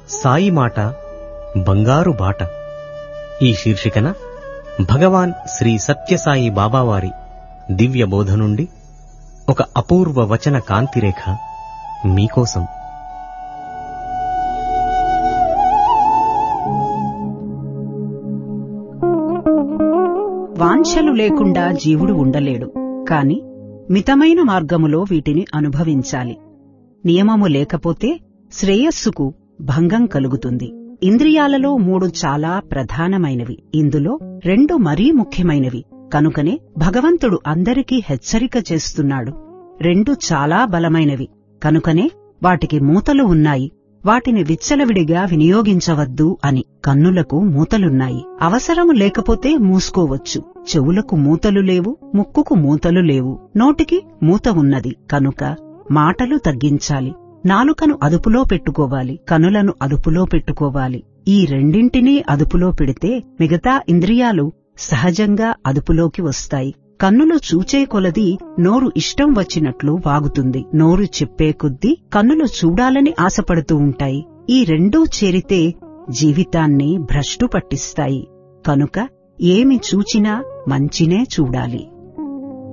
సాయి మాట బంగారు బాట ఈ శీర్షికన భగవాన్ శ్రీ సత్యసాయి బాబావారి దివ్య బోధ నుండి ఒక అపూర్వ వచన కాంతిరేఖ మీకోసం వాంఛలు లేకుండా జీవుడు ఉండలేడు కాని మితమైన మార్గములో వీటిని అనుభవించాలి నియమము లేకపోతే శ్రేయస్సుకు భంగం కలుగుతుంది ఇంద్రియాలలో మూడు చాలా ప్రధానమైనవి ఇందులో రెండు మరీ ముఖ్యమైనవి కనుకనే భగవంతుడు అందరికీ హెచ్చరిక చేస్తున్నాడు రెండు చాలా బలమైనవి కనుకనే వాటికి మూతలు ఉన్నాయి వాటిని విచ్చలవిడిగా వినియోగించవద్దు అని కన్నులకు మూతలున్నాయి అవసరము లేకపోతే మూసుకోవచ్చు చెవులకు మూతలు లేవు ముక్కుకు మూతలు లేవు నోటికి మూత ఉన్నది కనుక మాటలు తగ్గించాలి నాలుకను అదుపులో పెట్టుకోవాలి కనులను అదుపులో పెట్టుకోవాలి ఈ రెండింటినీ అదుపులో పెడితే మిగతా ఇంద్రియాలు సహజంగా అదుపులోకి వస్తాయి కన్నులు చూచే కొలది నోరు ఇష్టం వచ్చినట్లు వాగుతుంది నోరు చెప్పే కొద్దీ కన్నులు చూడాలని ఆశపడుతూ ఉంటాయి ఈ రెండూ చేరితే జీవితాన్ని భ్రష్టు పట్టిస్తాయి కనుక ఏమి చూచినా మంచినే చూడాలి